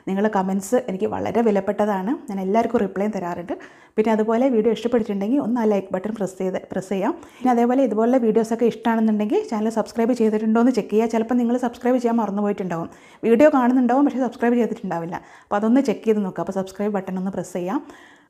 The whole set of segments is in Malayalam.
നിങ്ങളുടെ കമൻസ് എനിക്ക് വളരെ വിലപ്പെട്ടതാണ് ഞാൻ എല്ലാവർക്കും റിപ്ലൈ തരാറുണ്ട് പിന്നെ അതുപോലെ വീഡിയോ ഇഷ്ടപ്പെട്ടിട്ടുണ്ടെങ്കിൽ ഒന്ന് ആ ലൈക്ക് ബട്ടൺ പ്രസ് ചെയ്ത് പ്രസ് ചെയ്യാം പിന്നെ അതേപോലെ ഇതുപോലുള്ള വീഡിയോസൊക്കെ ഇഷ്ടമാണെന്നുണ്ടെങ്കിൽ ചാനൽ സബ്സ്ക്രൈബ് ചെയ്തിട്ടുണ്ടോ എന്ന് ചെക്ക് ചെയ്യുക ചിലപ്പോൾ നിങ്ങൾ സബ്സ്ക്രൈബ് ചെയ്യാൻ മറന്നു പോയിട്ടുണ്ടാവും വീഡിയോ കാണുന്നുണ്ടാവും പക്ഷേ സബ്സ്ക്രൈബ് ചെയ്തിട്ടുണ്ടാവില്ല അപ്പോൾ അതൊന്ന് ചെക്ക് ചെയ്ത് നോക്കുക അപ്പോൾ സബ്സ്ക്രൈബ് ബട്ടൺ ഒന്ന് പ്രസ് ചെയ്യാം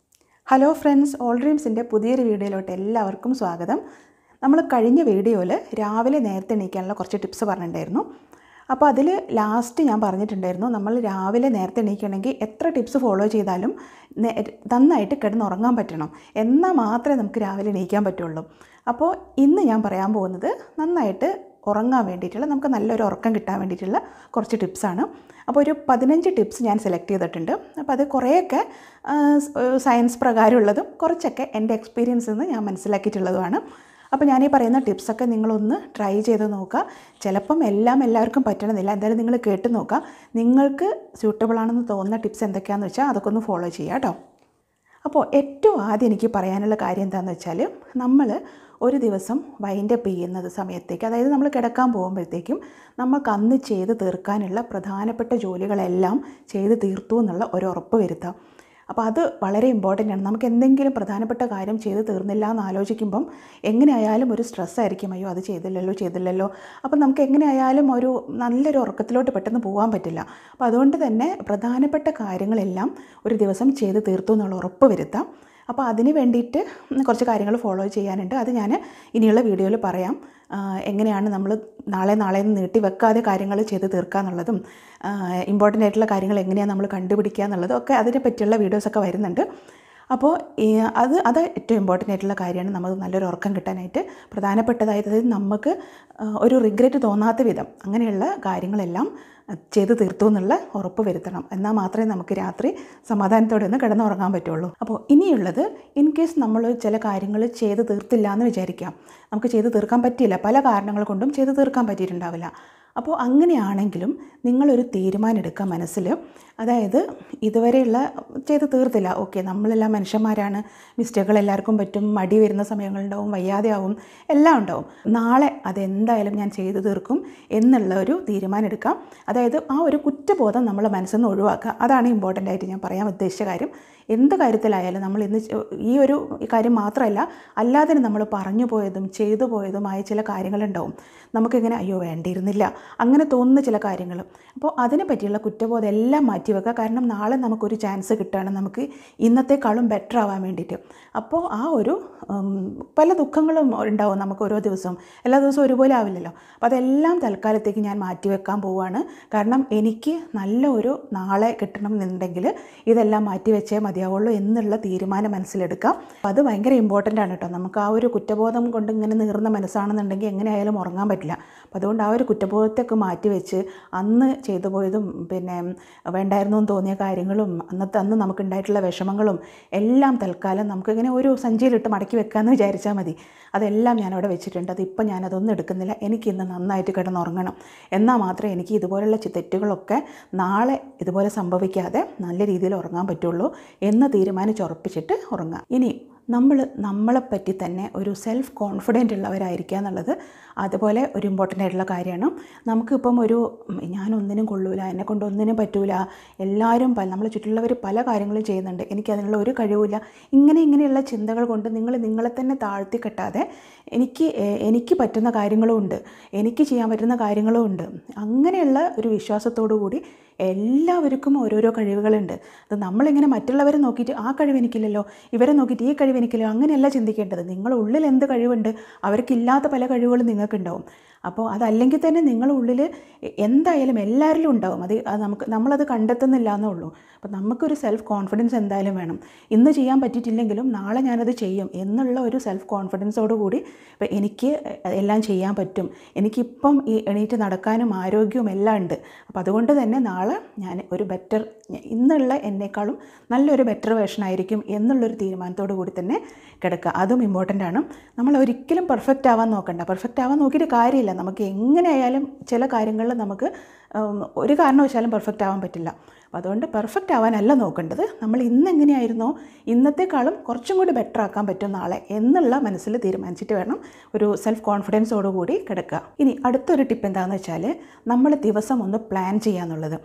ഹലോ ഫ്രണ്ട്സ് ഓൾ ഡ്രീംസിൻ്റെ പുതിയൊരു വീഡിയോയിലോട്ട് എല്ലാവർക്കും സ്വാഗതം നമ്മൾ കഴിഞ്ഞ വീഡിയോയിൽ രാവിലെ നേരത്തെ എണീക്കാനുള്ള കുറച്ച് ടിപ്സ് പറഞ്ഞിട്ടുണ്ടായിരുന്നു അപ്പോൾ അതിൽ ലാസ്റ്റ് ഞാൻ പറഞ്ഞിട്ടുണ്ടായിരുന്നു നമ്മൾ രാവിലെ നേരത്തെ എണീക്കണമെങ്കിൽ എത്ര ടിപ്സ് ഫോളോ ചെയ്താലും നേ- നന്നായിട്ട് കിടന്നുറങ്ങാൻ പറ്റണം എന്നാൽ മാത്രമേ നമുക്ക് രാവിലെ എണീക്കാൻ പറ്റുള്ളൂ അപ്പോൾ ഇന്ന് ഞാൻ പറയാൻ പോകുന്നത് നന്നായിട്ട് ഉറങ്ങാൻ വേണ്ടിയിട്ടുള്ള നമുക്ക് നല്ലൊരു ഉറക്കം കിട്ടാൻ വേണ്ടിയിട്ടുള്ള കുറച്ച് ടിപ്സാണ് അപ്പോൾ ഒരു പതിനഞ്ച് ടിപ്സ് ഞാൻ സെലക്ട് ചെയ്തിട്ടുണ്ട് അപ്പോൾ അത് കുറേയൊക്കെ ആ, സ്- സയൻസ് പ്രകാരമുള്ളതും കുറച്ചൊക്കെ എൻ്റെ എക്സ്പീരിയൻസിൽ നിന്ന് ഞാൻ മനസ്സിലാക്കിയിട്ടുള്ളതുമാണ് അപ്പോൾ ഞാൻ ഈ പറയുന്ന ടിപ്സൊക്കെ നിങ്ങളൊന്ന് ട്രൈ ചെയ്ത് നോക്കുക ചിലപ്പം എല്ലാം എല്ലാവർക്കും പറ്റണമെന്നില്ല എന്തായാലും നിങ്ങൾ കേട്ട് നോക്കുക നിങ്ങൾക്ക് സ്യൂട്ടബിൾ ആണെന്ന് തോന്നുന്ന ടിപ്സ് എന്തൊക്കെയാണെന്ന് വെച്ചാൽ അതൊക്കെ ഒന്ന് ഫോളോ ചെയ്യുക കേട്ടോ അപ്പോൾ ഏറ്റവും ആദ്യം എനിക്ക് പറയാനുള്ള കാര്യം എന്താണെന്ന് വെച്ചാൽ നമ്മൾ ഒരു ദിവസം വൈൻഡപ്പ് ചെയ്യുന്നത് സമയത്തേക്ക് അതായത് നമ്മൾ കിടക്കാൻ പോകുമ്പോഴത്തേക്കും നമുക്ക് അന്ന് ചെയ്ത് തീർക്കാനുള്ള പ്രധാനപ്പെട്ട ജോലികളെല്ലാം ചെയ്ത് തീർത്തു എന്നുള്ള ഒരു ഉറപ്പ് വരുത്താം അപ്പോൾ അത് വളരെ ഇമ്പോർട്ടൻ്റ് ആണ് നമുക്ക് എന്തെങ്കിലും പ്രധാനപ്പെട്ട കാര്യം ചെയ്ത് തീർന്നില്ല എന്ന് ആലോചിക്കുമ്പം എങ്ങനെയായാലും ഒരു സ്ട്രെസ് ആയിരിക്കും അയ്യോ അത് ചെയ്തില്ലല്ലോ ചെയ്തില്ലല്ലോ അപ്പം നമുക്ക് എങ്ങനെയായാലും ഒരു നല്ലൊരു ഉറക്കത്തിലോട്ട് പെട്ടെന്ന് പോകാൻ പറ്റില്ല അപ്പോൾ അതുകൊണ്ട് തന്നെ പ്രധാനപ്പെട്ട കാര്യങ്ങളെല്ലാം ഒരു ദിവസം ചെയ്ത് തീർത്തു എന്നുള്ള ഉറപ്പ് വരുത്താം അപ്പോൾ അതിന് വേണ്ടിയിട്ട് കുറച്ച് കാര്യങ്ങൾ ഫോളോ ചെയ്യാനുണ്ട് അത് ഞാൻ ഇനിയുള്ള വീഡിയോയിൽ പറയാം ആ, എങ്ങനെയാണ് നമ്മൾ നാളെ നാളെ എന്ന് നീട്ടി വെക്കാതെ കാര്യങ്ങൾ ചെയ്ത് തീർക്കുക എന്നുള്ളതും ഇമ്പോർട്ടൻ്റ് ആയിട്ടുള്ള കാര്യങ്ങൾ എങ്ങനെയാണ് നമ്മൾ കണ്ടുപിടിക്കുക എന്നുള്ളതും ഒക്കെ അതിനെ പറ്റിയുള്ള വീഡിയോസൊക്കെ വരുന്നുണ്ട് അപ്പോൾ ഈ അത് അത് ഏറ്റവും ഇമ്പോർട്ടൻ്റ് ആയിട്ടുള്ള കാര്യമാണ് നമുക്ക് നല്ലൊരു ഉറക്കം കിട്ടാനായിട്ട് പ്രധാനപ്പെട്ടതായത് അതായത് നമുക്ക് ആ, ഒരു റിഗ്രറ്റ് തോന്നാത്ത വിധം അങ്ങനെയുള്ള കാര്യങ്ങളെല്ലാം ചെയ്ത് തീർത്തു എന്നുള്ള ഉറപ്പ് വരുത്തണം എന്നാൽ മാത്രമേ നമുക്ക് രാത്രി സമാധാനത്തോടെ ഒന്ന് കിടന്നുറങ്ങാൻ പറ്റുള്ളൂ അപ്പോൾ ഇനിയുള്ളത് ഇൻ കേസ് നമ്മൾ ചില കാര്യങ്ങൾ ചെയ്ത് തീർത്തില്ല എന്ന് വിചാരിക്കാം നമുക്ക് ചെയ്ത് തീർക്കാൻ പറ്റിയില്ല പല കാരണങ്ങൾ കൊണ്ടും ചെയ്ത് തീർക്കാൻ പറ്റിയിട്ടുണ്ടാവില്ല അപ്പോൾ അങ്ങനെയാണെങ്കിലും നിങ്ങളൊരു തീരുമാനം എടുക്കുക മനസ്സിൽ അതായത് ഇതുവരെയുള്ള ചെയ്ത് തീർത്തില്ല ഓക്കെ നമ്മളെല്ലാം മനുഷ്യന്മാരാണ് മിസ്റ്റേക്കുകൾ എല്ലാവർക്കും പറ്റും മടി വരുന്ന സമയങ്ങളുണ്ടാവും വയ്യാതെയാവും എല്ലാം ഉണ്ടാവും നാളെ അതെന്തായാലും ഞാൻ ചെയ്തു തീർക്കും എന്നുള്ള ഒരു തീരുമാനം എടുക്കാം അതായത് ആ ഒരു കുറ്റബോധം നമ്മളെ മനസ്സിൽ നിന്ന് ഒഴിവാക്കുക അതാണ് ഇമ്പോർട്ടൻ്റ് ആയിട്ട് ഞാൻ പറയാൻ ഉദ്ദേശിച്ച കാര്യം എന്ത് കാര്യത്തിലായാലും നമ്മൾ ഇന്ന് ചെ- ഈ ഒരു കാര്യം മാത്രമല്ല അല്ലാതെ നമ്മൾ പറഞ്ഞു പോയതും ചെയ്തു പോയതുമായ ചില കാര്യങ്ങളുണ്ടാവും നമുക്കിങ്ങനെ അയ്യോ വേണ്ടിയിരുന്നില്ല അങ്ങനെ തോന്നുന്ന ചില കാര്യങ്ങൾ അപ്പോൾ അതിനെ പറ്റിയുള്ള കുറ്റബോധം എല്ലാം മാറ്റി വെക്കുക കാരണം നാളെ നമുക്കൊരു ചാൻസ് കിട്ടുകയാണ് നമുക്ക് ഇന്നത്തെക്കാളും ബെറ്റർ ആവാൻ വേണ്ടിയിട്ട് അപ്പോൾ ആ ഒരു ഉം, പല ദുഃഖങ്ങളും ഉണ്ടാവും നമുക്ക് ഓരോ ദിവസവും എല്ലാ ദിവസവും ഒരുപോലെ ആവില്ലല്ലോ അപ്പോൾ അതെല്ലാം തൽക്കാലത്തേക്ക് ഞാൻ മാറ്റി വെക്കാൻ പോവുകയാണ് കാരണം എനിക്ക് നല്ല ഒരു നാളെ കിട്ടണം എന്നുണ്ടെങ്കിൽ ഇതെല്ലാം മാറ്റി വെച്ചേ മതിയാവുള്ളൂ എന്നുള്ള തീരുമാനം മനസ്സിലെടുക്കാം അപ്പോൾ അത് ഭയങ്കര ഇമ്പോർട്ടൻ്റ് ആണ് കേട്ടോ നമുക്ക് ആ ഒരു കുറ്റബോധം കൊണ്ട് ഇങ്ങനെ നീറുന്ന മനസ്സാണെന്നുണ്ടെങ്കിൽ എങ്ങനെയായാലും ഉറങ്ങാൻ പറ്റില്ല അപ്പോൾ അതുകൊണ്ട് ആ ഒരു കുറ്റബോധത്തൊക്കെ മാറ്റി വെച്ച് അന്ന് ചെയ്തു പോയതും പിന്നെ വേണ്ടായിരുന്നു എന്ന് തോന്നിയ കാര്യങ്ങളും അന്നത്തെ അന്ന് നമുക്കുണ്ടായിട്ടുള്ള വിഷമങ്ങളും എല്ലാം തൽക്കാലം നമുക്കിങ്ങനെ ഒരു സഞ്ചിയിലിട്ട് മടക്കി വെക്കാമെന്ന് വിചാരിച്ചാൽ മതി അതെല്ലാം ഞാനവിടെ വെച്ചിട്ടുണ്ട് അതിപ്പോൾ ഞാനതൊന്നും എടുക്കുന്നില്ല എനിക്കിന്ന് നന്നായിട്ട് കിടന്നുറങ്ങണം എന്നാൽ മാത്രമേ എനിക്ക് ഇതുപോലുള്ള ചി- തെറ്റുകളൊക്കെ നാളെ ഇതുപോലെ സംഭവിക്കാതെ നല്ല രീതിയിൽ ഉറങ്ങാൻ പറ്റുള്ളൂ എന്ന് തീരുമാനിച്ചുറപ്പിച്ചിട്ട് ഉറങ്ങാം ഇനി നമ്മൾ നമ്മളെപ്പറ്റി തന്നെ ഒരു സെൽഫ് കോൺഫിഡൻ്റ് ഉള്ളവരായിരിക്കുക എന്നുള്ളത് അതുപോലെ ഒരു ഇമ്പോർട്ടൻ്റ് ആയിട്ടുള്ള കാര്യമാണ് നമുക്കിപ്പം ഒരു ഉം, ഞാനൊന്നിനും കൊള്ളൂല എന്നെ കൊണ്ട് ഒന്നിനും പറ്റൂല എല്ലാവരും പല നമ്മളെ ചുറ്റുള്ളവർ പല കാര്യങ്ങളും ചെയ്യുന്നുണ്ട് എനിക്ക് അതിനുള്ള ഒരു കഴിവില്ല ഇങ്ങനെ ഇങ്ങനെയുള്ള ചിന്തകൾ കൊണ്ട് നിങ്ങൾ നിങ്ങളെ തന്നെ താഴ്ത്തി കെട്ടാതെ എനിക്ക് എ- എനിക്ക് പറ്റുന്ന കാര്യങ്ങളും ഉണ്ട് എനിക്ക് ചെയ്യാൻ പറ്റുന്ന കാര്യങ്ങളും ഉണ്ട് അങ്ങനെയുള്ള ഒരു വിശ്വാസത്തോടു കൂടി എല്ലാവർക്കും ഓരോരോ കഴിവുകളുണ്ട് അത് നമ്മളിങ്ങനെ മറ്റുള്ളവരെ നോക്കിയിട്ട് ആ കഴിവ് എനിക്കില്ലല്ലോ ഇവരെ നോക്കിയിട്ട് ഈ കഴിവ് എനിക്കില്ലല്ലോ അങ്ങനെയല്ല ചിന്തിക്കേണ്ടത് നിങ്ങളുടെ ഉള്ളിൽ എന്ത് കഴിവുണ്ട് അവർക്കില്ലാത്ത പല കഴിവുകളും നിങ്ങൾക്കുണ്ടാവും അപ്പോൾ അതല്ലെങ്കിൽ തന്നെ നിങ്ങളുടെ ഉള്ളിൽ എന്തായാലും എല്ലാവരിലും ഉണ്ടാവും അത് അത് നമുക്ക് നമ്മളത് കണ്ടെത്തുന്നില്ല എന്നേ ഉള്ളൂ അപ്പോൾ നമുക്കൊരു സെൽഫ് കോൺഫിഡൻസ് എന്തായാലും വേണം ഇന്ന് ചെയ്യാൻ പറ്റിയിട്ടില്ലെങ്കിലും നാളെ ഞാനത് ചെയ്യും എന്നുള്ള ഒരു സെൽഫ് കോൺഫിഡൻസോട് കൂടി ഇപ്പോൾ എനിക്ക് എല്ലാം ചെയ്യാൻ പറ്റും എനിക്കിപ്പം ഈ എണീറ്റ് നടക്കാനും ആരോഗ്യവും എല്ലാം ഉണ്ട് അപ്പോൾ അതുകൊണ്ട് തന്നെ നാളെ ഞാൻ ഒരു ബെറ്റർ ഇന്നുള്ള എന്നേക്കാളും നല്ലൊരു ബെറ്റർ വേർഷൻ ആയിരിക്കും എന്നുള്ളൊരു തീരുമാനത്തോടു കൂടി തന്നെ കിടക്കുക അതും ഇമ്പോർട്ടൻ്റ് ആണ് നമ്മൾ ഒരിക്കലും പെർഫെക്റ്റ് ആവാൻ നോക്കണ്ട പെർഫെക്റ്റ് ആവാൻ നോക്കിയിട്ട് കാര്യമില്ല നമുക്ക് എങ്ങനെയായാലും ചില കാര്യങ്ങളിൽ നമുക്ക് ഉം, ഒരു കാരണവശാലും പെർഫെക്റ്റ് ആവാൻ പറ്റില്ല അപ്പോൾ അതുകൊണ്ട് പെർഫെക്റ്റ് ആവാനല്ല നോക്കേണ്ടത് നമ്മൾ ഇന്ന് എങ്ങനെയായിരുന്നോ ഇന്നത്തെക്കാളും കുറച്ചും കൂടി ബെറ്റർ ആക്കാൻ പറ്റും നാളെ എന്നുള്ള മനസ്സിൽ തീരുമാനിച്ചിട്ട് വേണം ഒരു സെൽഫ് കോൺഫിഡൻസോടുകൂടി കിടക്കുക ഇനി അടുത്തൊരു ടിപ്പ് എന്താണെന്ന് വെച്ചാൽ നമ്മൾ ദിവസം ഒന്ന് പ്ലാൻ ചെയ്യാന്നുള്ളത്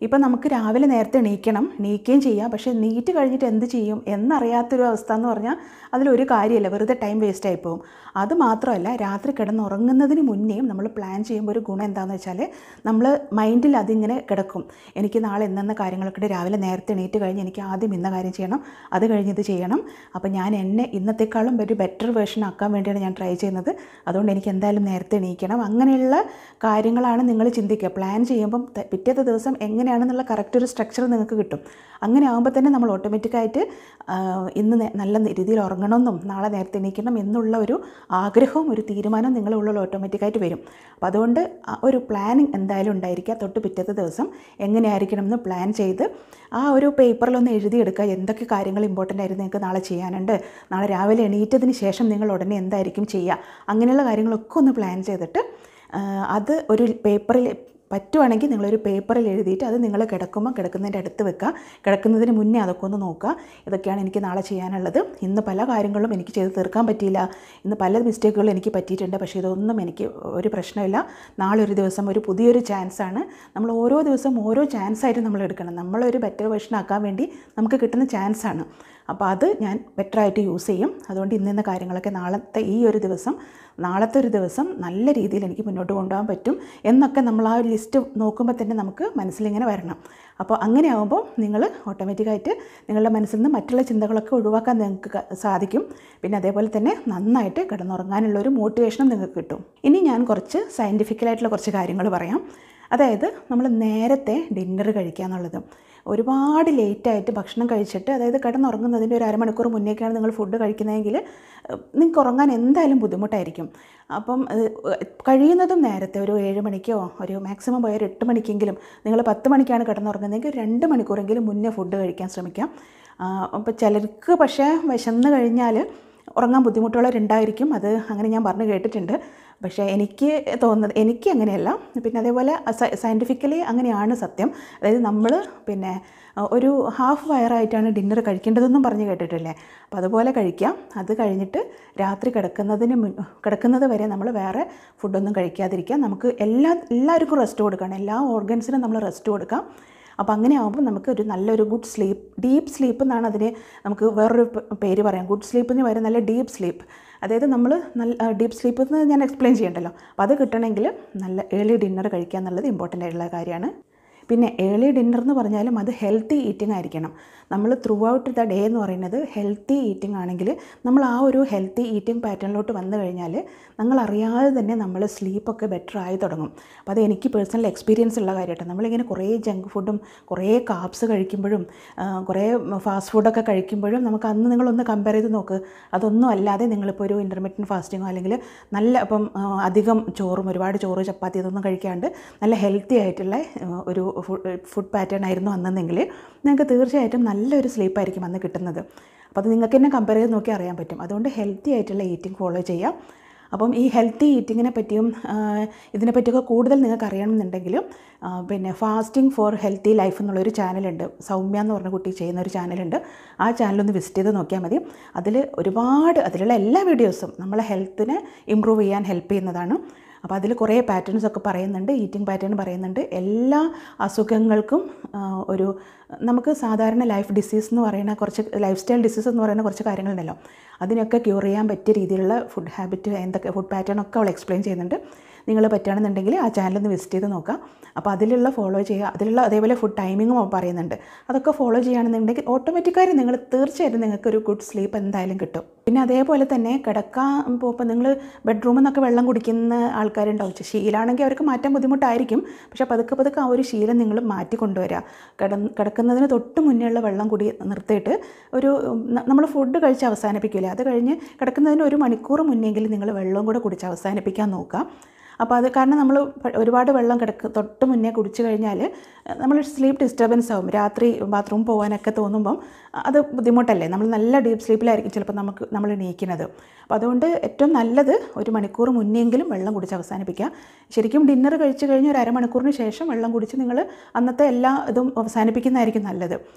ഇപ്പം നമുക്ക് രാവിലെ നേരത്തെ എണീക്കണം എണീക്കുകയും ചെയ്യാം പക്ഷേ നീറ്റ് കഴിഞ്ഞിട്ട് എന്ത് ചെയ്യും എന്നറിയാത്തൊരു അവസ്ഥ എന്ന് പറഞ്ഞാൽ അതിലൊരു കാര്യമില്ല വെറുതെ ടൈം വേസ്റ്റ് ആയി പോകും അത് മാത്രമല്ല രാത്രി കിടന്നുറങ്ങുന്നതിന് മുന്നേയും നമ്മൾ പ്ലാൻ ചെയ്യുമ്പോൾ ഒരു ഗുണം എന്താണെന്ന് വെച്ചാൽ നമ്മൾ മൈൻഡിൽ അതിങ്ങനെ കിടക്കും എനിക്ക് നാളെ എന്നെന്ന കാര്യങ്ങളൊക്കെ ഉണ്ട്. രാവിലെ നേരത്തെ എണീറ്റ് കഴിഞ്ഞ് എനിക്ക് ആദ്യം ഇന്ന കാര്യം ചെയ്യണം അത് കഴിഞ്ഞ് ഇത് ചെയ്യണം അപ്പോൾ ഞാൻ എന്നെ ഇന്നത്തെക്കാളും ഒരു ബെറ്റർ വേർഷൻ ആക്കാൻ വേണ്ടിയാണ് ഞാൻ ട്രൈ ചെയ്യുന്നത് അതുകൊണ്ട് എനിക്ക് എന്തായാലും നേരത്തെ എണീക്കണം അങ്ങനെയുള്ള കാര്യങ്ങളാണ് നിങ്ങൾ ചിന്തിക്കുക പ്ലാൻ ചെയ്യുമ്പം ത- പിറ്റേത്തെ ദിവസം എങ്ങനെയാണെന്നുള്ള കറക്റ്റ് ഒരു സ്ട്രക്ചർ നിങ്ങൾക്ക് കിട്ടും അങ്ങനെ ആകുമ്പോൾ തന്നെ നമ്മൾ ഓട്ടോമാറ്റിക്കായിട്ട് ഇന്ന് നേ- നല്ല രീതിയിൽ ഉറങ്ങണമെന്നും നാളെ നേരത്തെ എണീക്കണം എന്നുള്ള ഒരു ആഗ്രഹവും ഒരു തീരുമാനവും നിങ്ങളുടെ ഉള്ളിൽ ഓട്ടോമാറ്റിക്കായിട്ട് വരും അപ്പോൾ അതുകൊണ്ട് ആ ഒരു പ്ലാനിങ് എന്തായാലും ഉണ്ടായിരിക്കുക തൊട്ട് പിറ്റത്തെ ദിവസം എങ്ങനെയായിരിക്കണം എന്ന് പ്ലാൻ ചെയ്ത് ആ ഒരു പേപ്പറിലൊന്ന് എഴുതിയെടുക്കുക എന്തൊക്കെ കാര്യങ്ങൾ ഇമ്പോർട്ടൻ്റ് ആയിരുന്നു നിങ്ങൾക്ക് നാളെ ചെയ്യാനുണ്ട് നാളെ രാവിലെ എണീറ്റതിന് ശേഷം നിങ്ങൾ ഉടനെ എന്തായിരിക്കും ചെയ്യുക അങ്ങനെയുള്ള കാര്യങ്ങളൊക്കെ ഒന്ന് പ്ലാൻ ചെയ്തിട്ട് ആ, അത് ഒരു പേപ്പറിൽ പറ്റുവാണെങ്കിൽ നിങ്ങളൊരു പേപ്പറിൽ എഴുതിയിട്ട് അത് നിങ്ങൾ കിടക്കുമ്പോൾ കിടക്കുന്നതിൻ്റെ അടുത്ത് വെക്കുക കിടക്കുന്നതിന് മുന്നേ അതൊക്കെ ഒന്ന് നോക്കുക ഇതൊക്കെയാണ് എനിക്ക് നാളെ ചെയ്യാനുള്ളത് ഇന്ന് പല കാര്യങ്ങളും എനിക്ക് ചെയ്ത് തീർക്കാൻ പറ്റിയില്ല ഇന്ന് പല മിസ്റ്റേക്കുകളും എനിക്ക് പറ്റിയിട്ടുണ്ട് പക്ഷേ ഇതൊന്നും എനിക്ക് ഒരു പ്രശ്നമില്ല നാളെ ഒരു ദിവസം ഒരു പുതിയൊരു ചാൻസാണ് നമ്മൾ ഓരോ ദിവസം ഓരോ ചാൻസായിട്ട് നമ്മൾ എടുക്കണം നമ്മളൊരു ബെറ്റർ വേർഷൻ ആക്കാൻ വേണ്ടി നമുക്ക് കിട്ടുന്ന ചാൻസാണ് അപ്പോൾ അത് ഞാൻ ബെറ്ററായിട്ട് യൂസ് ചെയ്യും അതുകൊണ്ട് ഇന്നിന്ന കാര്യങ്ങളൊക്കെ നാളത്തെ ഈ ഒരു ദിവസം നാളത്തെ ഒരു ദിവസം നല്ല രീതിയിൽ എനിക്ക് മുന്നോട്ട് കൊണ്ടുപോകാൻ പറ്റും എന്നൊക്കെ നമ്മൾ ആ ഒരു ലിസ്റ്റ് നോക്കുമ്പോൾ തന്നെ നമുക്ക് മനസ്സിലിങ്ങനെ വരണം അപ്പോൾ അങ്ങനെ ആകുമ്പോൾ നിങ്ങൾ ഓട്ടോമാറ്റിക്കായിട്ട് നിങ്ങളുടെ മനസ്സിൽ നിന്ന് മറ്റുള്ള ചിന്തകളൊക്കെ ഒഴിവാക്കാൻ നിങ്ങൾക്ക് ക- സാധിക്കും പിന്നെ അതേപോലെ തന്നെ നന്നായിട്ട് കിടന്നുറങ്ങാനുള്ള ഒരു മോട്ടിവേഷനും നിങ്ങൾക്ക് കിട്ടും ഇനി ഞാൻ കുറച്ച് സയൻറ്റിഫിക്കലായിട്ടുള്ള കുറച്ച് കാര്യങ്ങൾ പറയാം അതായത് നമ്മൾ നേരത്തെ ഡിന്നർ കഴിക്കുക എന്നുള്ളത് ഒരുപാട് ലേറ്റായിട്ട് ഭക്ഷണം കഴിച്ചിട്ട് അതായത് കിടന്നുറങ്ങുന്നതിൻ്റെ ഒരു അരമണിക്കൂർ മുന്നേക്കാണ് നിങ്ങൾ ഫുഡ് കഴിക്കുന്നതെങ്കിൽ ഏഹ്, നിങ്ങൾക്ക് ഉറങ്ങാൻ എന്തായാലും ബുദ്ധിമുട്ടായിരിക്കും അപ്പം ഏഹ്, കഴിയുന്നതും നേരത്തെ ഒരു ഏഴ് മണിക്കോ ഒരു മാക്സിമം പോയ ഒരു എട്ട് മണിക്കെങ്കിലും നിങ്ങൾ പത്ത് മണിക്കാണ് കിടന്നുറങ്ങുന്നതെങ്കിൽ ഒരു രണ്ട് മണിക്കൂറെങ്കിലും മുന്നേ ഫുഡ് കഴിക്കാൻ ശ്രമിക്കാം അപ്പോൾ ചിലർക്ക് പക്ഷേ വിശന്ന് കഴിഞ്ഞാൽ ഉറങ്ങാൻ ബുദ്ധിമുട്ടുള്ളവരുണ്ടായിരിക്കും അത് അങ്ങനെ ഞാൻ പറഞ്ഞു കേട്ടിട്ടുണ്ട് പക്ഷേ എനിക്ക് തോന്നുന്നത് എനിക്ക് അങ്ങനെയല്ല പിന്നെ അതേപോലെ സയൻറ്റിഫിക്കലി അങ്ങനെയാണ് സത്യം അതായത് നമ്മൾ പിന്നെ അഹ് ഒരു ഹാഫ് വയറായിട്ടാണ് ഡിന്നർ കഴിക്കേണ്ടതെന്നും പറഞ്ഞ് കേട്ടിട്ടില്ലേ അപ്പോൾ അതുപോലെ കഴിക്കാം അത് കഴിഞ്ഞിട്ട് രാത്രി കിടക്കുന്നതിന് മുൻ കിടക്കുന്നത് വരെ നമ്മൾ വേറെ ഫുഡൊന്നും കഴിക്കാതിരിക്കാം നമുക്ക് എല്ലാ എല്ലാവർക്കും റെസ്റ്റ് കൊടുക്കണം എല്ലാ ഓർഗൻസിനും നമ്മൾ റെസ്റ്റ് കൊടുക്കാം അപ്പോൾ അങ്ങനെ ആകുമ്പോൾ നമുക്ക് ഒരു നല്ലൊരു ഗുഡ് സ്ലീപ്പ് ഡീപ്പ് സ്ലീപ്പ് എന്നാണ് അതിന് നമുക്ക് വേറൊരു പ- പേര് പറയാം ഗുഡ് സ്ലീപ്പിന് വരെ നല്ല ഡീപ്പ് സ്ലീപ്പ് അതായത് നമ്മൾ നല്ല ഡീപ്പ് സ്ലീപ്പ് എന്ന് ഞാൻ എക്സ്പ്ലെയിൻ ചെയ്യണ്ടല്ലോ അപ്പോൾ അത് കിട്ടണമെങ്കിൽ നല്ല ഏർലി ഡിന്നർ കഴിക്കുക എന്നുള്ളത് ഇമ്പോർട്ടൻ്റ് ആയിട്ടുള്ള കാര്യമാണ് പിന്നെ ഏർലി ഡിന്നർ എന്ന് പറഞ്ഞാലും അത് ഹെൽത്തി ഈറ്റിംഗ് ആയിരിക്കണം നമ്മൾ ത്രൂ ഔട്ട് ദ ഡേ എന്ന് പറയുന്നത് ഹെൽത്തി ഈറ്റിംഗ് ആണെങ്കിൽ നമ്മൾ ആ ഒരു ഹെൽത്തി ഈറ്റിംഗ് പാറ്റേണിലോട്ട് വന്നു കഴിഞ്ഞാൽ നമ്മൾ അറിയാതെ തന്നെ നമ്മൾ സ്ലീപ്പൊക്കെ ബെറ്റർ ആയി തുടങ്ങും അപ്പോൾ അത് എനിക്ക് പേഴ്സണൽ എക്സ്പീരിയൻസ് ഉള്ള കാര്യമായിട്ട് നമ്മളിങ്ങനെ കുറേ ജങ്ക് ഫുഡും കുറേ കാപ്സ് കഴിക്കുമ്പോഴും ആ, കുറേ ഫാസ്റ്റ് ഫുഡൊക്കെ കഴിക്കുമ്പോഴും നമുക്ക് അന്ന് നിങ്ങളൊന്ന് കമ്പയർ ചെയ്ത് നോക്ക് അതൊന്നും അല്ലാതെ നിങ്ങളിപ്പോൾ ഒരു ഇൻ്റർമീഡിയറ്റ് ഫാസ്റ്റിങ്ങോ അല്ലെങ്കിൽ നല്ല ഇപ്പം ആ, അധികം ചോറും ഒരുപാട് ചോറ് ചപ്പാത്തി ഇതൊന്നും കഴിക്കാണ്ട് നല്ല ഹെൽത്തി ആയിട്ടുള്ള ആ, ഒരു ഫുഡ് പാറ്റേൺ ആയിരുന്നു അന്നെങ്കിൽ നിങ്ങൾക്ക് തീർച്ചയായിട്ടും നല്ലൊരു സ്ലീപ്പായിരിക്കും അന്ന് കിട്ടുന്നത് അപ്പോൾ അത് നിങ്ങൾക്ക് തന്നെ കമ്പയർ ചെയ്ത് നോക്കി അറിയാൻ പറ്റും അതുകൊണ്ട് ഹെൽത്തി ആയിട്ടുള്ള ഈറ്റിംഗ് ഫോളോ ചെയ്യാം അപ്പം ഈ ഹെൽത്തി ഈറ്റിങ്ങിനെ പറ്റിയും ആ, ഇതിനെപ്പറ്റിയൊക്കെ കൂടുതൽ നിങ്ങൾക്ക് അറിയണമെന്നുണ്ടെങ്കിൽ ആ, പിന്നെ ഫാസ്റ്റിംഗ് ഫോർ ഹെൽത്തി ലൈഫ് എന്നുള്ളൊരു ചാനലുണ്ട് സൗമ്യ എന്ന് പറഞ്ഞ കുട്ടി ചെയ്യുന്ന ഒരു ചാനലുണ്ട് ആ ചാനലൊന്ന് വിസിറ്റ് ചെയ്ത് നോക്കിയാൽ മതി അതിൽ ഒരുപാട് അതിലുള്ള എല്ലാ വീഡിയോസും നമ്മളെ ഹെൽത്തിനെ ഇമ്പ്രൂവ് ചെയ്യാൻ ഹെൽപ്പ് ചെയ്യുന്നതാണ് അപ്പോൾ അതിൽ കുറേ പാറ്റേൺസ് ഒക്കെ പറയുന്നുണ്ട് ഈറ്റിംഗ് പാറ്റേൺ പറയുന്നുണ്ട് എല്ലാ അസുഖങ്ങൾക്കും ആ, ഒരു നമുക്ക് സാധാരണ ലൈഫ് ഡിസീസ് എന്ന് പറയുന്ന കുറച്ച് ലൈഫ് സ്റ്റൈൽ ഡിസീസ് എന്ന് പറയുന്ന കുറച്ച് കാര്യങ്ങളുണ്ടല്ലോ അതിനൊക്കെ ക്യൂർ ചെയ്യാൻ പറ്റിയ രീതിയിലുള്ള ഫുഡ് ഹാബിറ്റ് എന്തൊക്കെ ഫുഡ് പാറ്റേൺ ഒക്കെ അവൾ എക്സ്പ്ലെയിൻ ചെയ്യുന്നുണ്ട് നിങ്ങൾ പറ്റുകയാണെന്നുണ്ടെങ്കിൽ ആ ചാനലൊന്ന് വിസിറ്റ് ചെയ്ത് നോക്കാം അപ്പോൾ അതിലുള്ള ഫോളോ ചെയ്യുക അതിലുള്ള അതേപോലെ ഫുഡ് ടൈമിങ്ങും അവൻ പറയുന്നുണ്ട് അതൊക്കെ ഫോളോ ചെയ്യുകയാണെന്നുണ്ടെങ്കിൽ ഓട്ടോമാറ്റിക്കായി നിങ്ങൾ തീർച്ചയായിട്ടും നിങ്ങൾക്ക് ഒരു ഗുഡ് സ്ലീപ്പ് എന്തായാലും കിട്ടും പിന്നെ അതേപോലെ തന്നെ കിടക്കാൻ പോകുമ്പോൾ നിങ്ങൾ ബെഡ്റൂമിൽ നിന്നൊക്കെ വെള്ളം കുടിക്കുന്ന ആൾക്കാരുണ്ടാവും ചെ- ശീലമാണെങ്കിൽ അവർക്ക് മാറ്റാൻ ബുദ്ധിമുട്ടായിരിക്കും പക്ഷേ പതുക്കെ പതുക്കെ ആ ഒരു ശീലം നിങ്ങൾ മാറ്റി കൊണ്ടുവരിക കിട കിടക്കുന്നതിന് തൊട്ട് മുന്നേ ഉള്ള വെള്ളം കുടി നിർത്തിയിട്ട് ഒരു നമ്മൾ ഫുഡ് കഴിച്ച് അവസാനിപ്പിക്കില്ല അത് കഴിഞ്ഞ് കിടക്കുന്നതിന് ഒരു മണിക്കൂർ മുന്നെങ്കിലും നിങ്ങൾ വെള്ളവും കൂടെ കുടിച്ച് അവസാനിപ്പിക്കാൻ നോക്കുക അപ്പോൾ അത് കാരണം നമ്മൾ ഒരുപാട് വെള്ളം കിടക്ക് തൊട്ട് മുന്നേ കുടിച്ചു കഴിഞ്ഞാൽ നമ്മൾ സ്ലീപ്പ് ഡിസ്റ്റർബൻസ് ആവും രാത്രി ബാത്റൂം പോകാനൊക്കെ തോന്നുമ്പം അത് ബുദ്ധിമുട്ടല്ലേ നമ്മൾ നല്ല ഡീപ്പ് സ്ലീപ്പിലായിരിക്കും ചിലപ്പോൾ നമുക്ക് നമ്മൾ എണീക്കുന്നത് അപ്പോൾ അതുകൊണ്ട് ഏറ്റവും നല്ലത് ഒരു മണിക്കൂർ മുന്നെങ്കിലും വെള്ളം കുടിച്ച് അവസാനിപ്പിക്കുക ശരിക്കും ഡിന്നർ കഴിച്ച് കഴിഞ്ഞ് ഒരു അരമണിക്കൂറിന് ശേഷം വെള്ളം കുടിച്ച് നിങ്ങൾ അന്നത്തെ എല്ലാ ഇതും അവസാനിപ്പിക്കുന്നതായിരിക്കും നല്ലത്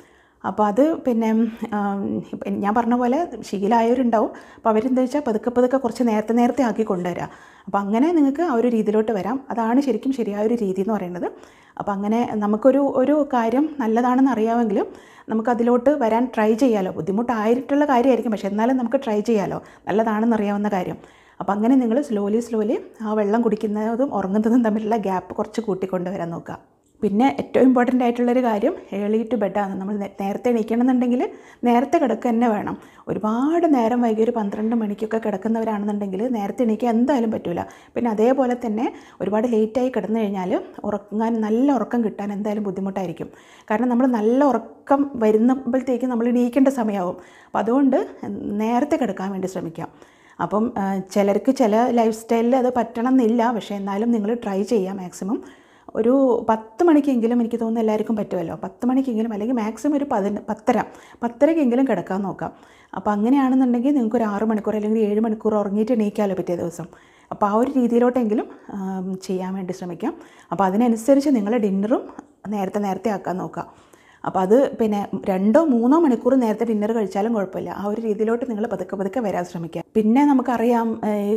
അപ്പോൾ അത് പിന്നെ ആം, ഇപ്പം ഞാൻ പറഞ്ഞ പോലെ ശീലമായവരുണ്ടാവും അപ്പോൾ അവരെന്താ വെച്ചാൽ പതുക്കെ പതുക്കെ കുറച്ച് നേരത്തെ നേരത്തെ ആക്കി കൊണ്ടുവരാം അപ്പോൾ അങ്ങനെ നിങ്ങൾക്ക് ആ ഒരു രീതിയിലോട്ട് വരാം അതാണ് ശരിക്കും ശരിയായ ഒരു രീതി എന്ന് പറയുന്നത് അപ്പോൾ അങ്ങനെ നമുക്കൊരു ഒരു കാര്യം നല്ലതാണെന്ന് അറിയാമെങ്കിലും നമുക്കതിലോട്ട് വരാൻ ട്രൈ ചെയ്യാമല്ലോ ബുദ്ധിമുട്ടായിട്ടുള്ള കാര്യമായിരിക്കും പക്ഷേ എന്നാലും നമുക്ക് ട്രൈ ചെയ്യാമല്ലോ നല്ലതാണെന്ന് അറിയാവുന്ന കാര്യം അപ്പോൾ അങ്ങനെ നിങ്ങൾ സ്ലോലി സ്ലോലി ആ വെള്ളം കുടിക്കുന്നതും ഉറങ്ങുന്നതും തമ്മിലുള്ള ഗ്യാപ്പ് കുറച്ച് കൂട്ടിക്കൊണ്ടുവരാൻ നോക്കുക പിന്നെ ഏറ്റവും ഇമ്പോർട്ടൻ്റ് ആയിട്ടുള്ളൊരു കാര്യം ഏർലി ടു ബെഡാണ് നമ്മൾ നേ- നേരത്തെ എണീക്കണമെന്നുണ്ടെങ്കിൽ നേരത്തെ കിടക്കുക തന്നെ വേണം ഒരുപാട് നേരം വൈകി ഒരു പന്ത്രണ്ട് മണിക്കൊക്കെ കിടക്കുന്നവരാണെന്നുണ്ടെങ്കിൽ നേരത്തെ എണീക്കാൻ എന്തായാലും പറ്റില്ല പിന്നെ അതേപോലെ തന്നെ ഒരുപാട് ലേറ്റായി കിടന്നു കഴിഞ്ഞാൽ ഉറങ്ങാൻ നല്ല ഉറക്കം കിട്ടാൻ എന്തായാലും ബുദ്ധിമുട്ടായിരിക്കും കാരണം നമ്മൾ നല്ല ഉറക്കം വരുന്നപ്പോഴത്തേക്ക് നമ്മൾ എണീക്കേണ്ട സമയമാവും അപ്പോൾ അതുകൊണ്ട് നേരത്തെ കിടക്കാൻ വേണ്ടി ശ്രമിക്കാം അപ്പം ആ, ചിലർക്ക് ചില ലൈഫ് സ്റ്റൈലിൽ അത് പറ്റണം എന്നില്ല പക്ഷേ എന്നാലും നിങ്ങൾ ട്രൈ ചെയ്യുക മാക്സിമം ഒരു പത്ത് മണിക്കെങ്കിലും എനിക്ക് തോന്നുന്നു എല്ലാവർക്കും പറ്റുമല്ലോ പത്ത് മണിക്കെങ്കിലും അല്ലെങ്കിൽ മാക്സിമം ഒരു പതിന പത്തര പത്തരക്കെങ്കിലും കിടക്കാൻ നോക്കാം അപ്പോൾ അങ്ങനെയാണെന്നുണ്ടെങ്കിൽ നിങ്ങൾക്ക് ഒരു ആറ് മണിക്കൂർ അല്ലെങ്കിൽ ഏഴ് മണിക്കൂർ ഉറങ്ങിയിട്ട് എണീക്കാമല്ലോ പിറ്റേ ദിവസം അപ്പോൾ ആ ഒരു രീതിയിലോട്ടെങ്കിലും ആം, ചെയ്യാൻ വേണ്ടി ശ്രമിക്കാം അപ്പോൾ അതിനനുസരിച്ച് നിങ്ങളെ ഡിന്നറും നേരത്തെ നേരത്തെ ആക്കാൻ നോക്കാം അപ്പോൾ അത് പിന്നെ രണ്ടോ മൂന്നോ മണിക്കൂർ നേരത്തെ ഡിന്നർ കഴിച്ചാലും കുഴപ്പമില്ല ആ ഒരു രീതിയിലോട്ട് നിങ്ങൾ പതുക്കെ പതുക്കെ വരാൻ ശ്രമിക്കുക പിന്നെ നമുക്കറിയാം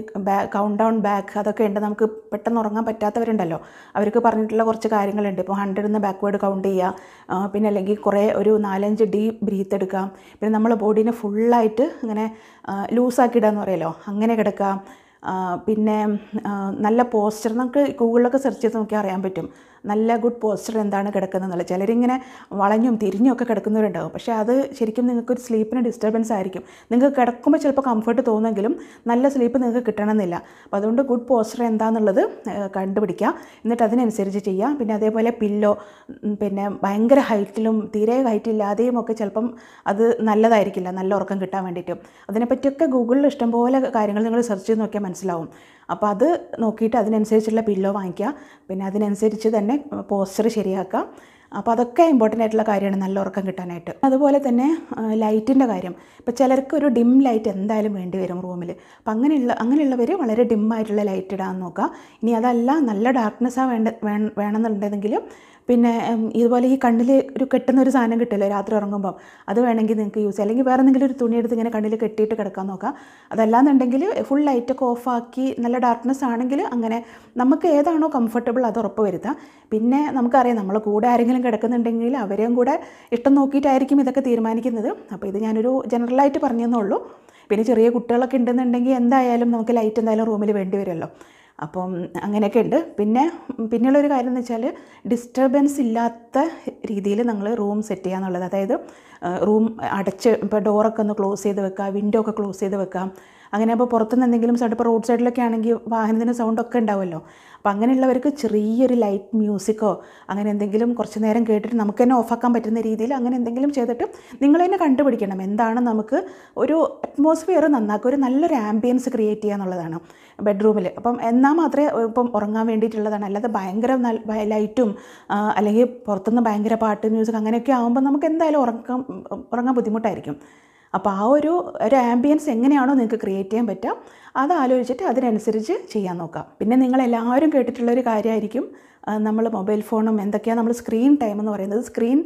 കൗണ്ട് ഡൗൺ ബാക്ക് അതൊക്കെ ഉണ്ട് നമുക്ക് പെട്ടെന്ന് ഉറങ്ങാൻ പറ്റാത്തവരുണ്ടല്ലോ അവർക്ക് പറഞ്ഞിട്ടുള്ള കുറച്ച് കാര്യങ്ങളുണ്ട് ഇപ്പോൾ ഹൺഡ്രഡിൽ നിന്ന് ബാക്ക്വേർഡ് കൗണ്ട് ചെയ്യുക ആ, പിന്നെ അല്ലെങ്കിൽ കുറേ ഒരു നാലഞ്ച് ഡീപ്പ് ബ്രീത്ത് എടുക്കാം പിന്നെ നമ്മളെ ബോഡീനെ ഫുള്ളായിട്ട് ഇങ്ങനെ ലൂസാക്കി ഇടുക എന്ന് പറയുമല്ലോ അങ്ങനെ കിടക്കാം ആ, പിന്നെ ആ, നല്ല പോസ്ചർ നമുക്ക് ഗൂഗിളിലൊക്കെ സെർച്ച് ചെയ്ത് നോക്കിയാൽ അറിയാൻ പറ്റും നല്ല ഗുഡ് പോസ്ചർ എന്താണ് കിടക്കുന്നതെന്നുള്ളത് ചിലരിങ്ങനെ വളഞ്ഞും തിരിഞ്ഞും ഒക്കെ കിടക്കുന്നവരുണ്ടാവും പക്ഷേ അത് ശരിക്കും നിങ്ങൾക്കൊരു സ്ലീപ്പിന് ഡിസ്റ്റർബൻസ് ആയിരിക്കും നിങ്ങൾക്ക് കിടക്കുമ്പോൾ ചിലപ്പോൾ കംഫർട്ട് തോന്നുമെങ്കിലും നല്ല സ്ലീപ്പ് നിങ്ങൾക്ക് കിട്ടണമെന്നില്ല അപ്പോൾ അതുകൊണ്ട് ഗുഡ് പോസ്ചർ എന്താണെന്നുള്ളത് ഏഹ്, കണ്ടുപിടിക്കുക എന്നിട്ട് അതിനനുസരിച്ച് ചെയ്യുക പിന്നെ അതേപോലെ പില്ലോ പിന്നെ ഭയങ്കര ഹൈറ്റിലും തീരെ ഹൈറ്റ് ഇല്ലാതെയും ഒക്കെ ചിലപ്പം അത് നല്ലതായിരിക്കില്ല നല്ല ഉറക്കം കിട്ടാൻ വേണ്ടിയിട്ടും അതിനെപ്പറ്റിയൊക്കെ ഗൂഗിളിൽ ഇഷ്ടംപോലെ കാര്യങ്ങൾ നിങ്ങൾ സെർച്ച് ചെയ്ത് നോക്കിയാൽ മനസ്സിലാവും അപ്പോൾ അത് നോക്കിയിട്ട് അതിനനുസരിച്ചുള്ള പില്ലോ വാങ്ങിക്കുക പിന്നെ അതിനനുസരിച്ച് തന്നെ പോസ്റ്റർ ശരിയാക്കുക അപ്പോൾ അതൊക്കെ ഇമ്പോർട്ടൻ്റ് ആയിട്ടുള്ള കാര്യമാണ് നല്ല ഉറക്കം കിട്ടാനായിട്ട് അതുപോലെ തന്നെ ലൈറ്റിൻ്റെ കാര്യം ഇപ്പോൾ ചിലർക്ക് ഒരു ഡിം ലൈറ്റ് എന്തായാലും വേണ്ടി വരും റൂമിൽ അപ്പോൾ അങ്ങനെയുള്ള അങ്ങനെയുള്ളവർ വളരെ dim ആയിട്ടുള്ള ലൈറ്റ് ഇടാൻ നോക്കുക ഇനി അതല്ല നല്ല ഡാർക്ക്നെസ്സാണ് വേണ്ട വേണം- വേണമെന്നുണ്ടെങ്കിലും പിന്നെ ഉം, ഇതുപോലെ ഈ കണ്ണിൽ ഒരു കെട്ടുന്ന ഒരു സാധനം കിട്ടുമല്ലോ രാത്രി ഉറങ്ങുമ്പം അത് വേണമെങ്കിൽ നിങ്ങൾക്ക് യൂസ് ചെയ്യാം അല്ലെങ്കിൽ വേറെ എന്തെങ്കിലും ഒരു തുണി എടുത്ത് ഇങ്ങനെ കണ്ണിൽ കെട്ടിയിട്ട് കിടക്കാൻ നോക്കാം അതല്ലാന്നുണ്ടെങ്കിൽ ഫുൾ ലൈറ്റൊക്കെ ഓഫാക്കി നല്ല ഡാർക്ക്നെസ് ആണെങ്കിൽ അങ്ങനെ നമുക്ക് ഏതാണോ കംഫർട്ടബിൾ അത് ഉറപ്പ് വരുത്തുക പിന്നെ നമുക്കറിയാം നമ്മളെ കൂടെ ആരെങ്കിലും കിടക്കുന്നുണ്ടെങ്കിൽ അവരെയും കൂടെ ഇഷ്ടം നോക്കിയിട്ടായിരിക്കും ഇതൊക്കെ തീരുമാനിക്കുന്നത് അപ്പോൾ ഇത് ഞാനൊരു ജനറലായിട്ട് പറഞ്ഞതേ ഉള്ളൂ പിന്നെ ചെറിയ കുട്ടികളൊക്കെ ഉണ്ടെന്നുണ്ടെങ്കിൽ എന്തായാലും നമുക്ക് ലൈറ്റ് എന്തായാലും റൂമിൽ വേണ്ടി വരുമല്ലോ അപ്പം അങ്ങനെയൊക്കെ ഉണ്ട് പിന്നെ പിന്നെയുള്ളൊരു കാര്യം എന്ന് വെച്ചാൽ ഡിസ്റ്റർബൻസ് ഇല്ലാത്ത രീതിയിൽ നമ്മൾ റൂം സെറ്റ് ചെയ്യുക എന്നുള്ളത് അതായത് റൂം അടച്ച് ഇപ്പോൾ ഡോറൊക്കെ ഒന്ന് ക്ലോസ് ചെയ്ത് വെക്കുക വിൻഡോ ഒക്കെ ക്ലോസ് ചെയ്ത് വെക്കാം അങ്ങനെ അപ്പോൾ പുറത്തുനിന്ന് എന്തെങ്കിലും സൗണ്ട് ഇപ്പോൾ റോഡ് സൈഡിലൊക്കെ ആണെങ്കിൽ വാഹനത്തിന് സൗണ്ടൊക്കെ ഉണ്ടാവുമല്ലോ അപ്പോൾ അങ്ങനെയുള്ളവർക്ക് ചെറിയൊരു ലൈറ്റ് മ്യൂസിക്കോ അങ്ങനെ എന്തെങ്കിലും കുറച്ച് നേരം കേട്ടിട്ട് നമുക്ക് തന്നെ ഓഫാക്കാൻ പറ്റുന്ന രീതിയിൽ അങ്ങനെ എന്തെങ്കിലും ചെയ്തിട്ട് നിങ്ങൾ തന്നെ കണ്ടുപിടിക്കണം എന്താണ് നമുക്ക് ഒരു അറ്റ്മോസ്ഫിയർ നന്നാക്കുക ഒരു നല്ലൊരു ആംബിയൻസ് ക്രിയേറ്റ് ചെയ്യുക എന്നുള്ളതാണ് ബെഡ്റൂമിൽ അപ്പം എന്നാൽ മാത്രമേ ഇപ്പം ഉറങ്ങാൻ വേണ്ടിയിട്ടുള്ളതാണ് അല്ലാതെ ഭയങ്കര നല്ല ഭയ- ലൈറ്റും ആ, അല്ലെങ്കിൽ പുറത്തുനിന്ന് ഭയങ്കര പാട്ട് മ്യൂസിക് അങ്ങനെയൊക്കെ ആകുമ്പോൾ നമുക്ക് എന്തായാലും ഉറക്കം ഉറങ്ങാൻ ബുദ്ധിമുട്ടായിരിക്കും അപ്പോൾ ആ ഒരു ഒരു ആംബിയൻസ് എങ്ങനെയാണോ നിങ്ങൾക്ക് ക്രിയേറ്റ് ചെയ്യാൻ പറ്റുക അത് ആലോചിച്ചിട്ട് അതിനനുസരിച്ച് ചെയ്യാൻ നോക്കാം പിന്നെ നിങ്ങൾ എല്ലാവരും കേട്ടിട്ടുള്ളൊരു കാര്യമായിരിക്കും നമ്മൾ മൊബൈൽ ഫോണും എന്തൊക്കെയാണ് നമ്മൾ സ്ക്രീൻ ടൈം എന്ന് പറയുന്നത് സ്ക്രീൻ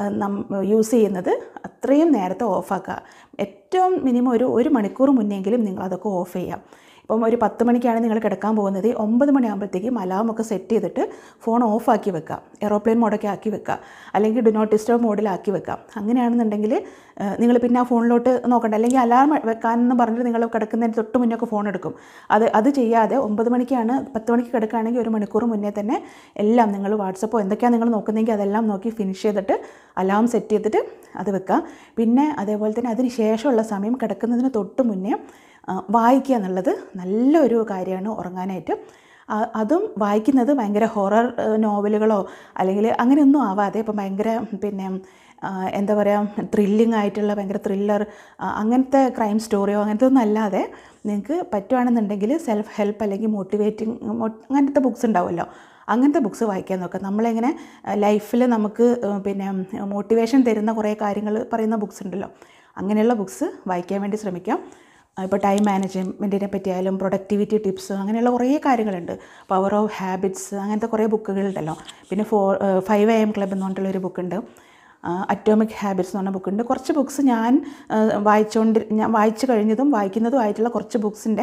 യൂസ് ചെയ്യുന്നത് അത്രയും നേരത്തെ ഓഫാക്കുക ഏറ്റവും മിനിമം ഒരു ഒരു മണിക്കൂർ മുന്നെങ്കിലും നിങ്ങൾ അതൊക്കെ ഓഫ് ചെയ്യാം ഇപ്പം ഒരു പത്ത് മണിക്കാണ് നിങ്ങൾ കിടക്കാൻ പോകുന്നത് ഒമ്പത് മണിയാകുമ്പോഴത്തേക്കും അലാമൊക്കെ സെറ്റ് ചെയ്തിട്ട് ഫോൺ ഓഫാക്കി വെക്കാം എറോപ്ലെയിൻ മോഡൊക്കെ ആക്കി വെക്കുക അല്ലെങ്കിൽ ഡു നോട്ട് ഡിസ്റ്റർബ് മോഡിലാക്കി വെക്കാം അങ്ങനെയാണെന്നുണ്ടെങ്കിൽ നിങ്ങൾ പിന്നെ ആ ഫോണിലോട്ട് നോക്കണ്ട അല്ലെങ്കിൽ അലാം വെക്കാനെന്ന് പറഞ്ഞിട്ട് നിങ്ങൾ കിടക്കുന്നതിന് തൊട്ട് മുന്നേ ഒക്കെ ഫോൺ എടുക്കും അത് അത് ചെയ്യാതെ ഒമ്പത് മണിക്കാണ് പത്ത് മണിക്ക് കിടക്കുകയാണെങ്കിൽ ഒരു മണിക്കൂർ മുന്നേ തന്നെ എല്ലാം നിങ്ങൾ വാട്സപ്പോ എന്തൊക്കെയാണ് നിങ്ങൾ നോക്കുന്നതെങ്കിൽ അതെല്ലാം നോക്കി ഫിനിഷ് ചെയ്തിട്ട് അലാം സെറ്റ് ചെയ്തിട്ട് അത് വെക്കുക പിന്നെ അതേപോലെ തന്നെ അതിന് ശേഷമുള്ള സമയം കിടക്കുന്നതിന് തൊട്ട് മുന്നേ ആ, വായിക്കുക എന്നുള്ളത് നല്ലൊരു കാര്യമാണ് ഉറങ്ങാനായിട്ട് ആ, അതും വായിക്കുന്നത് ഭയങ്കര ഹൊറർ നോവലുകളോ അല്ലെങ്കിൽ അങ്ങനെയൊന്നും ആവാതെ ഇപ്പം ഭയങ്കര പിന്നെ ആ, എന്താ പറയുക ത്രില്ലിംഗ് ആയിട്ടുള്ള ഭയങ്കര ത്രില്ലർ അങ്ങനത്തെ ക്രൈം സ്റ്റോറിയോ അങ്ങനത്തെ ഒന്നും അല്ലാതെ നിങ്ങൾക്ക് പറ്റുവാണെന്നുണ്ടെങ്കിൽ സെൽഫ് ഹെൽപ്പ് അല്ലെങ്കിൽ മോട്ടിവേറ്റിംഗ് അങ്ങനത്തെ ബുക്സ് ഉണ്ടാവുമല്ലോ അങ്ങനത്തെ ബുക്സ് വായിക്കാൻ നോക്കുക നമ്മളിങ്ങനെ ലൈഫിൽ നമുക്ക് ഏഹ്, പിന്നെ മോട്ടിവേഷൻ തരുന്ന കുറേ കാര്യങ്ങൾ പറയുന്ന ബുക്സ് ഉണ്ടല്ലോ അങ്ങനെയുള്ള ബുക്സ് വായിക്കാൻ വേണ്ടി ശ്രമിക്കാം ഇപ്പോൾ ടൈം മാനേജ്മെൻറ്റിനെ പറ്റിയായാലും പ്രൊഡക്ടിവിറ്റി ടിപ്സ് അങ്ങനെയുള്ള കുറേ കാര്യങ്ങളുണ്ട് പവർ ഓഫ് ഹാബിറ്റ്സ് അങ്ങനത്തെ കുറേ ബുക്കുകളുണ്ടല്ലോ പിന്നെ four five A M club എന്ന് പറഞ്ഞിട്ടുള്ളൊരു ബുക്കുണ്ട് അറ്റോമിക് ഹാബിറ്റ്സ് എന്ന് പറഞ്ഞ ബുക്കുണ്ട് കുറച്ച് ബുക്ക്സ് ഞാൻ ആ, വായിച്ചുകൊണ്ട് ഞാൻ വായിച്ചു കഴിഞ്ഞതും വായിക്കുന്നതും ആയിട്ടുള്ള കുറച്ച് ബുക്സിൻ്റെ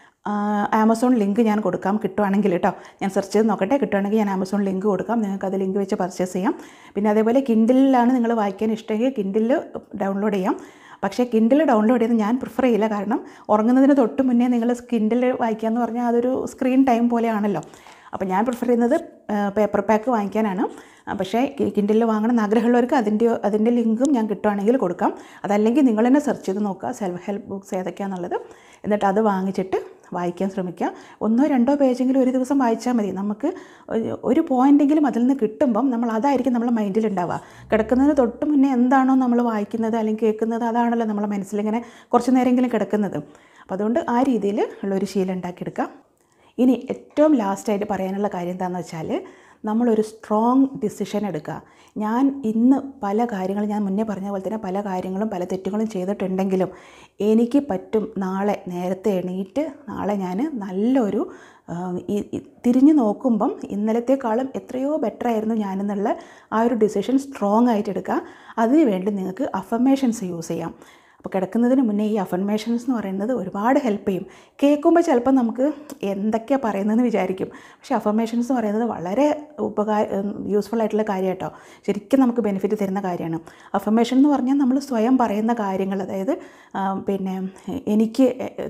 ആമസോൺ ലിങ്ക് ഞാൻ കൊടുക്കാം കിട്ടുവാണെങ്കിൽ കേട്ടോ ഞാൻ സെർച്ച് ചെയ്ത് നോക്കട്ടെ കിട്ടുവാണെങ്കിൽ ഞാൻ ആമസോൺ ലിങ്ക് കൊടുക്കാം നിങ്ങൾക്ക് അത് ലിങ്ക് വെച്ച് പർച്ചേസ് ചെയ്യാം പിന്നെ അതേപോലെ കിൻഡിലാണ് നിങ്ങൾ വായിക്കാൻ ഇഷ്ടമെങ്കിൽ കിൻഡിൽ ഡൗൺലോഡ് ചെയ്യാം പക്ഷേ കിൻഡിൽ ഡൗൺലോഡ് ചെയ്ത് ഞാൻ പ്രിഫർ ചെയ്യില്ല കാരണം ഉറങ്ങുന്നതിന് തൊട്ട് മുന്നേ നിങ്ങൾ കിൻഡിൽ വായിക്കുക എന്ന് പറഞ്ഞാൽ അതൊരു സ്ക്രീൻ ടൈം പോലെയാണല്ലോ അപ്പോൾ ഞാൻ പ്രിഫർ ചെയ്യുന്നത് പേപ്പർ പാക്ക് വാങ്ങിക്കാനാണ് ആ, പക്ഷേ കിൻഡിൽ വാങ്ങണം എന്ന് ആഗ്രഹമുള്ളവർക്ക് അതിൻ്റെ അതിൻ്റെ ലിങ്കും ഞാൻ കിട്ടുവാണെങ്കിൽ കൊടുക്കാം അതല്ലെങ്കിൽ നിങ്ങൾ തന്നെ സെർച്ച് ചെയ്ത് നോക്കുക സെൽഫ് ഹെൽപ്പ് ബുക്സ് ഏതൊക്കെയാണെന്നുള്ളത് എന്നിട്ട് അത് വാങ്ങിച്ചിട്ട് വായിക്കാൻ ശ്രമിക്കുക ഒന്നോ രണ്ടോ പേജെങ്കിലും ഒരു ദിവസം വായിച്ചാൽ മതി നമുക്ക് ഒരു- ഒരു പോയിൻ്റെങ്കിലും അതിൽ നിന്ന് കിട്ടുമ്പം നമ്മൾ അതായിരിക്കും നമ്മളെ മൈൻഡിൽ ഉണ്ടാവുക കിടക്കുന്നതിന് തൊട്ട് മുന്നേ എന്താണോ നമ്മൾ വായിക്കുന്നത് അല്ലെങ്കിൽ കേൾക്കുന്നത് അതാണല്ലോ നമ്മളെ മനസ്സിലിങ്ങനെ കുറച്ച് നേരമെങ്കിലും കിടക്കുന്നത് അപ്പോൾ അതുകൊണ്ട് ആ രീതിയിൽ ഉള്ളൊരു ശീലം ഉണ്ടാക്കിയെടുക്കാം ഇനി ഏറ്റവും ലാസ്റ്റായിട്ട് പറയാനുള്ള കാര്യം എന്താണെന്ന് വെച്ചാൽ നമ്മളൊരു സ്ട്രോങ് ഡിസിഷൻ എടുക്കുക ഞാൻ ഇന്ന് പല കാര്യങ്ങളും ഞാൻ മുന്നേ പറഞ്ഞ പോലെ തന്നെ പല കാര്യങ്ങളും പല തെറ്റുകളും ചെയ്തിട്ടുണ്ടെങ്കിലും എനിക്ക് പറ്റും നാളെ നേരത്തെ എണീറ്റ് നാളെ ഞാൻ നല്ലൊരു ആ, ഈ ഈ തിരിഞ്ഞു നോക്കുമ്പം ഇന്നലത്തെക്കാളും എത്രയോ ബെറ്റർ ആയിരുന്നു ഞാനെന്നുള്ള ആ ഒരു ഡിസിഷൻ സ്ട്രോങ് ആയിട്ട് എടുക്കുക അതിന് വേണ്ടി നിങ്ങൾക്ക് അഫർമേഷൻസ് യൂസ് ചെയ്യാം അപ്പോൾ കിടക്കുന്നതിന് മുന്നേ ഈ അഫർമേഷൻസ് എന്ന് പറയുന്നത് ഒരുപാട് ഹെൽപ്പ് ചെയ്യും കേൾക്കുമ്പോൾ ചിലപ്പോൾ നമുക്ക് എന്തൊക്കെയാണ് പറയുന്നതെന്ന് വിചാരിക്കും പക്ഷേ അഫർമേഷൻസ് എന്ന് പറയുന്നത് വളരെ ഉപകാര യൂസ്ഫുൾ ആയിട്ടുള്ള കാര്യം കേട്ടോ ശരിക്കും നമുക്ക് ബെനിഫിറ്റ് തരുന്ന കാര്യമാണ് അഫർമേഷൻ എന്ന് പറഞ്ഞാൽ നമ്മൾ സ്വയം പറയുന്ന കാര്യങ്ങൾ അതായത് ആ, പിന്നെ എനിക്ക്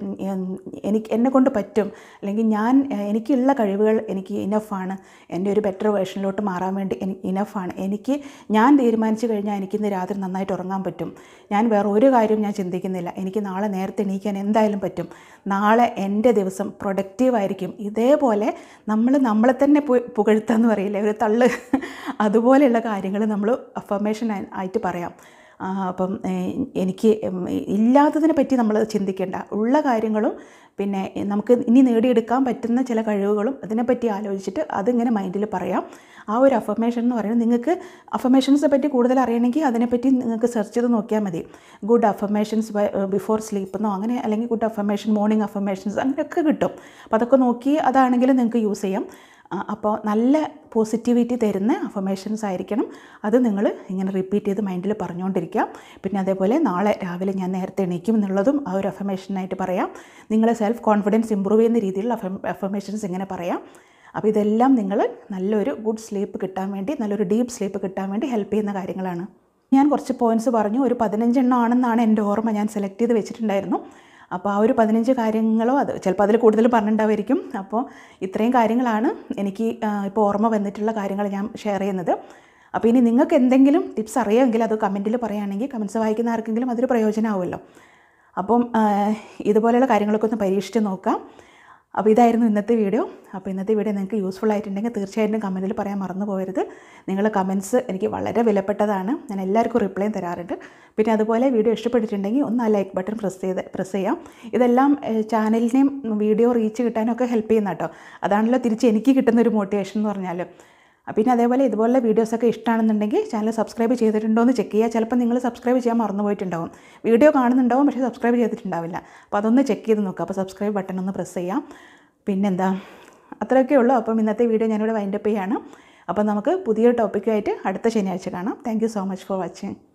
എനിക്ക് എന്നെ കൊണ്ട് പറ്റും അല്ലെങ്കിൽ ഞാൻ എനിക്കുള്ള കഴിവുകൾ എനിക്ക് ഇനഫാണ് എൻ്റെ ഒരു ബെറ്റർ വേർഷനിലോട്ട് മാറാൻ വേണ്ടി എനിക്ക് ഇനഫാണ് എനിക്ക് ഞാൻ തീരുമാനിച്ചു കഴിഞ്ഞാൽ എനിക്കിന്ന് രാത്രി നന്നായിട്ട് ഉറങ്ങാൻ പറ്റും ഞാൻ വേറെ ഒരു കാര്യവും ഞാൻ ചിന്തിക്കുന്നില്ല എനിക്ക് നാളെ നേരത്തെ എണീക്കാൻ എന്തായാലും പറ്റും നാളെ എൻ്റെ ദിവസം പ്രൊഡക്റ്റീവായിരിക്കും ഇതേപോലെ നമ്മൾ നമ്മളെ തന്നെ പു- പുകഴ്ത്താന്ന് പറയില്ലേ ഒരു തള്ള് അതുപോലെയുള്ള കാര്യങ്ങൾ നമ്മൾ അഫർമേഷൻ ആയിട്ട് പറയാം ആ, അപ്പം ഏഹ്, എനിക്ക് ഉം, ഇല്ലാത്തതിനെ പറ്റി നമ്മൾ ചിന്തിക്കേണ്ട ഉള്ള കാര്യങ്ങളും പിന്നെ നമുക്ക് ഇനി നേടിയെടുക്കാൻ പറ്റുന്ന ചില കഴിവുകളും അതിനെപ്പറ്റി ആലോചിച്ചിട്ട് അതിങ്ങനെ മൈൻഡിൽ പറയാം ആ ഒരു അഫർമേഷൻ എന്ന് പറയുന്നത് നിങ്ങൾക്ക് അഫർമേഷൻസിനെ പറ്റി കൂടുതൽ അറിയണമെങ്കിൽ അതിനെപ്പറ്റി നിങ്ങൾക്ക് സെർച്ച് ചെയ്ത് നോക്കിയാൽ മതി ഗുഡ് അഫർമേഷൻസ് ബിഫോർ സ്ലീപ്പ് എന്നോ അങ്ങനെ അല്ലെങ്കിൽ ഗുഡ് അഫർമേഷൻ മോർണിംഗ് അഫർമേഷൻസ് അങ്ങനെയൊക്കെ കിട്ടും അപ്പോൾ അതൊക്കെ നോക്കി അതാണെങ്കിൽ നിങ്ങൾക്ക് യൂസ് ചെയ്യാം ആ, അപ്പോൾ നല്ല പോസിറ്റിവിറ്റി തരുന്ന അഫർമേഷൻസ് ആയിരിക്കണം അത് നിങ്ങൾ ഇങ്ങനെ റിപ്പീറ്റ് ചെയ്ത് മൈൻഡിൽ പറഞ്ഞുകൊണ്ടിരിക്കുക പിന്നെ അതേപോലെ നാളെ രാവിലെ ഞാൻ നേരത്തെ എണീക്കും എന്നുള്ളതും ആ ഒരു അഫർമേഷനായിട്ട് പറയാം നിങ്ങളെ സെൽഫ് കോൺഫിഡൻസ് ഇമ്പ്രൂവ് ചെയ്യുന്ന രീതിയിലുള്ള അഫർമേഷൻസ് ഇങ്ങനെ പറയാം അപ്പോൾ ഇതെല്ലാം നിങ്ങൾ നല്ലൊരു ഗുഡ് സ്ലീപ്പ് കിട്ടാൻ വേണ്ടി നല്ലൊരു ഡീപ്പ് സ്ലീപ്പ് കിട്ടാൻ വേണ്ടി ഹെൽപ്പ് ചെയ്യുന്ന കാര്യങ്ങളാണ് ഞാൻ കുറച്ച് പോയിൻറ്റ്സ് പറഞ്ഞു ഒരു പതിനഞ്ചെണ്ണം ആണെന്നാണ് എൻ്റെ ഓർമ്മ ഞാൻ സെലക്ട് ചെയ്ത് വെച്ചിട്ടുണ്ടായിരുന്നു അപ്പോൾ ആ ഒരു പതിനഞ്ച് കാര്യങ്ങളോ അത് ചിലപ്പോൾ അതിൽ കൂടുതൽ പറഞ്ഞിട്ടുണ്ടാവുമായിരിക്കും അപ്പോൾ ഇത്രയും കാര്യങ്ങളാണ് എനിക്ക് ആ, ഇപ്പോൾ ഓർമ്മ വന്നിട്ടുള്ള കാര്യങ്ങൾ ഞാൻ ഷെയർ ചെയ്യുന്നത് അപ്പോൾ ഇനി നിങ്ങൾക്ക് എന്തെങ്കിലും ടിപ്സ് അറിയാമെങ്കിൽ അത് കമൻറ്റിൽ പറയുകയാണെങ്കിൽ കമൻറ്റ്സ് വായിക്കുന്ന ആർക്കെങ്കിലും അതൊരു പ്രയോജനമാവുമല്ലോ അപ്പം ആ, ഇതുപോലെയുള്ള കാര്യങ്ങളൊക്കെ ഒന്ന് പരീക്ഷിച്ച് നോക്കാം അപ്പോൾ ഇതായിരുന്നു ഇന്നത്തെ വീഡിയോ അപ്പോൾ ഇന്നത്തെ വീഡിയോ നിങ്ങൾക്ക് യൂസ്ഫുൾ ആയിട്ടുണ്ടെങ്കിൽ തീർച്ചയായിട്ടും കമൻറ്റിൽ പറയാൻ മറന്നു പോകരുത് നിങ്ങൾ കമൻറ്റ്സ് എനിക്ക് വളരെ വിലപ്പെട്ടതാണ് ഞാൻ എല്ലാവർക്കും റിപ്ലൈയും തരാറുണ്ട് പിന്നെ അതുപോലെ വീഡിയോ ഇഷ്ടപ്പെട്ടിട്ടുണ്ടെങ്കിൽ ഒന്ന് ആ ലൈക്ക് ബട്ടൺ പ്രസ് ചെയ്ത് പ്രസ് ചെയ്യാം ഇതെല്ലാം ഏഹ്, ചാനലിനെയും വീഡിയോ റീച്ച് കിട്ടാനൊക്കെ ഹെൽപ്പ് ചെയ്യുന്ന കേട്ടോ അതാണല്ലോ തിരിച്ച് എനിക്ക് കിട്ടുന്ന ഒരു മോട്ടിവേഷൻ എന്ന് പറഞ്ഞാൽ പിന്നെ അതേപോലെ ഇതുപോലുള്ള വീഡിയോസൊക്കെ ഇഷ്ടമാണെന്നുണ്ടെങ്കിൽ ചാനൽ സബ്സ്ക്രൈബ് ചെയ്തിട്ടുണ്ടോ എന്ന് ചെക്ക് ചെയ്യുക ചിലപ്പോൾ നിങ്ങൾ സബ്സ്ക്രൈബ് ചെയ്യാൻ മറന്നു പോയിട്ടുണ്ടാവും വീഡിയോ കാണുന്നുണ്ടാവും പക്ഷേ സബ്സ്ക്രൈബ് ചെയ്തിട്ടുണ്ടാവില്ല അപ്പോൾ അതൊന്ന് ചെക്ക് ചെയ്ത് നോക്കുക അപ്പോൾ സബ്സ്ക്രൈബ് ബട്ടൺ ഒന്ന് പ്രസ് ചെയ്യാം പിന്നെന്താ അത്രയൊക്കെ ഉള്ളൂ അപ്പം ഇന്നത്തെ വീഡിയോ ഞാനിവിടെ വൈൻഡപ്പ് ചെയ്യാണ് അപ്പം നമുക്ക് പുതിയ ടോപ്പിക്കുമായിട്ട് അടുത്ത ശനിയാഴ്ച കാണാം thank so much for watching